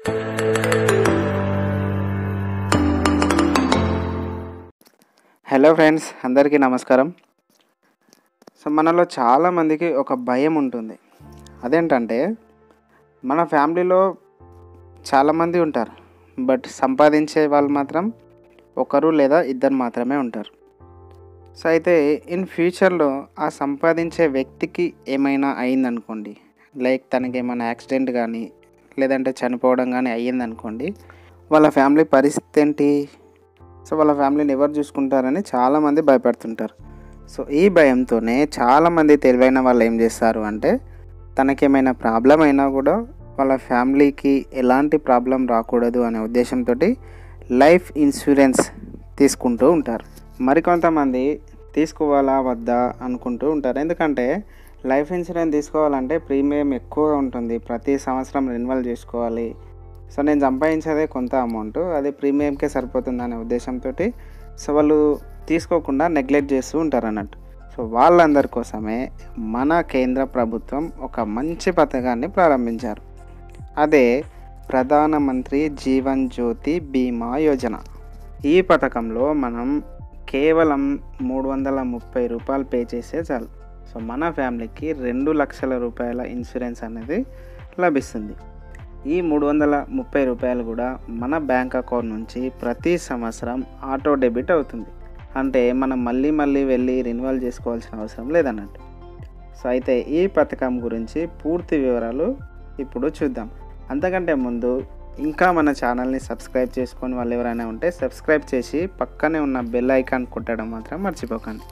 hello friends అందరికీ నమస్కారం so మనలో చాలామందికి ఒక భయం ఉంటుంది అదేంటంటే మన ఫ్యామిలీలో చాలామంది ఉంటారు బట్ సంపాదించే వాళ్ళు మాత్రం ఒకరు లేదా ఇద్దరు మాత్రమే ఉంటారు సో అయితే ఇన్ ఫ్యూచర్లో ఆ సంపాదించే వ్యక్తికి ఏమైనా అయిందనుకోండి లైక్ తనకి ఏమైనా యాక్సిడెంట్ కానీ లేదంటే చనిపోవడం కానీ అయ్యిందనుకోండి వాళ్ళ ఫ్యామిలీ పరిస్థితి ఏంటి సో వాళ్ళ ఫ్యామిలీని ఎవరు చూసుకుంటారని చాలామంది భయపడుతుంటారు సో ఈ భయంతోనే చాలామంది తెలివైన వాళ్ళు ఏం చేస్తారు అంటే తనకేమైనా ప్రాబ్లం అయినా కూడా వాళ్ళ ఫ్యామిలీకి ఎలాంటి ప్రాబ్లం రాకూడదు అనే ఉద్దేశంతో లైఫ్ ఇన్సూరెన్స్ తీసుకుంటూ ఉంటారు మరికొంతమంది తీసుకోవాలా వద్దా అనుకుంటూ ఉంటారు ఎందుకంటే లైఫ్ ఇన్సూరెన్స్ తీసుకోవాలంటే ప్రీమియం ఎక్కువగా ఉంటుంది ప్రతి సంవత్సరం రెన్యువల్ చేసుకోవాలి సో నేను సంపాదించేదే కొంత అమౌంట్ అది ప్రీమియంకే సరిపోతుంది అనే ఉద్దేశంతో సో వాళ్ళు తీసుకోకుండా నెగ్లెక్ట్ చేస్తూ ఉంటారు అన్నట్టు సో వాళ్ళందరి కోసమే మన కేంద్ర ప్రభుత్వం ఒక మంచి పథకాన్ని ప్రారంభించారు అదే ప్రధానమంత్రి జీవన్ జ్యోతి బీమా యోజన ఈ పథకంలో మనం కేవలం మూడు వందల ముప్పై రూపాయలు పే చేస్తే చాలు సో మన ఫ్యామిలీకి రెండు లక్షల రూపాయల ఇన్సూరెన్స్ అనేది లభిస్తుంది ఈ మూడు వందల ముప్పై రూపాయలు కూడా మన బ్యాంక్ అకౌంట్ నుంచి ప్రతి సంవత్సరం ఆటో డెబిట్ అవుతుంది అంటే మనం మళ్ళీ మళ్ళీ వెళ్ళి రెన్యువల్ చేసుకోవాల్సిన అవసరం లేదన్నట్టు సో అయితే ఈ పథకం గురించి పూర్తి వివరాలు ఇప్పుడు చూద్దాం అంతకంటే ముందు ఇంకా మన ఛానల్ని సబ్స్క్రైబ్ చేసుకొని వాళ్ళు ఎవరైనా ఉంటే సబ్స్క్రైబ్ చేసి పక్కనే ఉన్న బెల్ ఐకాన్ కొట్టడం మాత్రం మర్చిపోకండి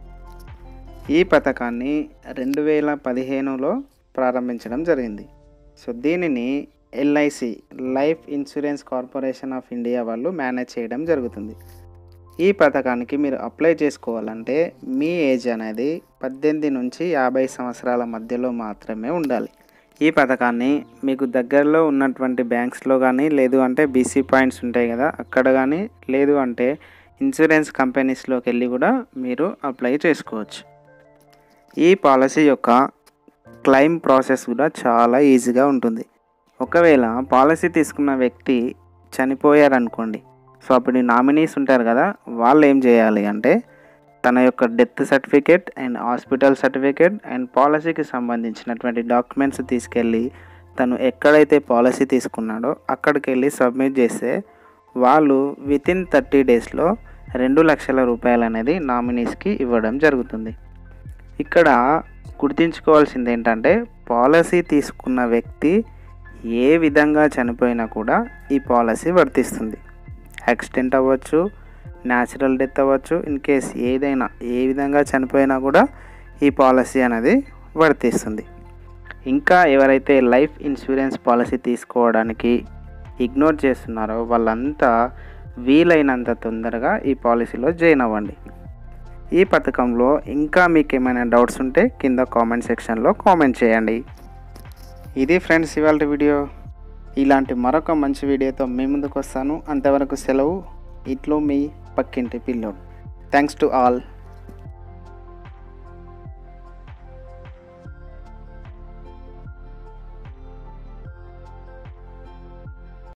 ఈ పథకాన్ని రెండు వేల పదిహేనులో ప్రారంభించడం జరిగింది సో దీనిని LIC life insurance corporation of India వాళ్ళు మేనేజ్ చేయడం జరుగుతుంది ఈ పథకానికి మీరు అప్లై చేసుకోవాలంటే మీ ఏజ్ అనేది పద్దెనిమిది నుంచి యాభై సంవత్సరాల మధ్యలో మాత్రమే ఉండాలి ఈ పథకాన్ని మీకు దగ్గరలో ఉన్నటువంటి బ్యాంక్స్లో కానీ లేదు అంటే బీసీ పాయింట్స్ ఉంటాయి కదా అక్కడ కానీ లేదు అంటే ఇన్సూరెన్స్ కంపెనీస్లోకి వెళ్ళి కూడా మీరు అప్లై చేసుకోవచ్చు ఈ పాలసీ యొక్క క్లెయిమ్ ప్రాసెస్ కూడా చాలా ఈజీగా ఉంటుంది ఒకవేళ పాలసీ తీసుకున్న వ్యక్తి చనిపోయారనుకోండి సో అప్పుడు ఈ నామినీస్ ఉంటారు కదా వాళ్ళు ఏం చేయాలి అంటే తన యొక్క death certificate and hospital certificate and పాలసీకి సంబంధించినటువంటి డాక్యుమెంట్స్ తీసుకెళ్ళి తను ఎక్కడైతే పాలసీ తీసుకున్నాడో అక్కడికి వెళ్ళి సబ్మిట్ చేస్తే వాళ్ళు వితిన్ థర్టీ డేస్లో రెండు లక్షల రూపాయలు అనేది నామినీస్కి ఇవ్వడం జరుగుతుంది ఇక్కడ గుర్తుంచుకోవాల్సింది ఏంటంటే పాలసీ తీసుకున్న వ్యక్తి ఏ విధంగా చనిపోయినా కూడా ఈ పాలసీ వర్తిస్తుంది యాక్సిడెంట్ అవ్వచ్చు న్యాచురల్ డెత్ అవ్వచ్చు ఇన్ కేస్ ఏదైనా ఏ విధంగా చనిపోయినా కూడా ఈ పాలసీ అనేది వర్తిస్తుంది ఇంకా ఎవరైతే లైఫ్ ఇన్సూరెన్స్ పాలసీ తీసుకోవడానికి ఇగ్నోర్ చేస్తున్నారో వాళ్ళంతా వీలైనంత తొందరగా ఈ పాలసీలో జాయిన్ అవ్వండి ఈ పథకంలో ఇంకా మీకు ఏమైనా డౌట్స్ ఉంటే కింద కామెంట్ సెక్షన్లో కామెంట్ చేయండి ఇది ఫ్రెండ్స్ ఇవాళ వీడియో ఇలాంటి మరొక మంచి వీడియోతో మీ ముందుకు వస్తాను అంతవరకు సెలవు ఇట్లో మీ పక్కింటి పిల్లోడు థ్యాంక్స్ టు ఆల్